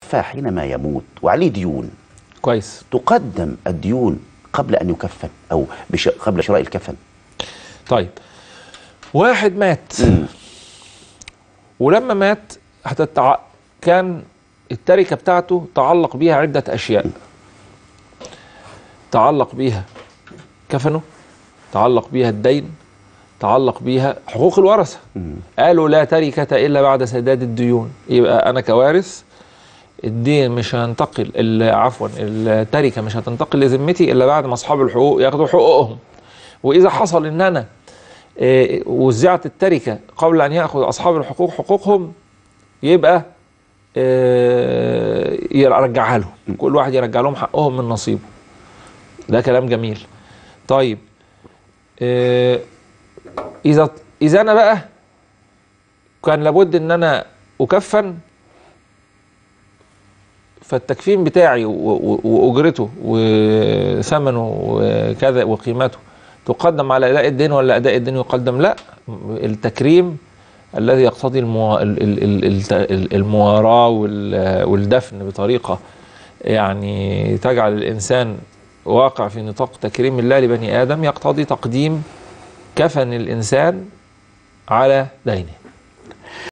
المتوفى حينما يموت وعليه ديون كويس تقدم الديون قبل أن يكفن أو بش... قبل شراء الكفن طيب واحد مات ولما مات هتتع... كان التركة بتاعته تعلق بيها عدة أشياء تعلق بيها كفنه تعلق بيها الدين تعلق بيها حقوق الورثة قالوا لا تركة إلا بعد سداد الديون يبقى أنا كوارث الدين مش هينتقل ال- عفوا التركة مش هتنتقل لذمتي إلا بعد ما أصحاب الحقوق ياخدوا حقوقهم وإذا حصل إن أنا آه، وزعت التركة قبل أن يأخذ أصحاب الحقوق حقوقهم يبقى آه، يرجعها لهم كل واحد يرجع لهم حقهم من نصيبه ده كلام جميل طيب آه، اذا اذا انا بقى كان لابد ان انا اكفن فالتكفين بتاعي و- و- واجرته وثمنه وكذا وقيمته تقدم على اداء الدين ولا اداء الدين يقدم لا التكريم الذي يقتضي الموا... ال- ال- ال- الت- ال- المواراة وال- والدفن بطريقة يعني تجعل الإنسان واقع في نطاق تكريم الله لبني آدم يقتضي تقديم كفن الإنسان على دينه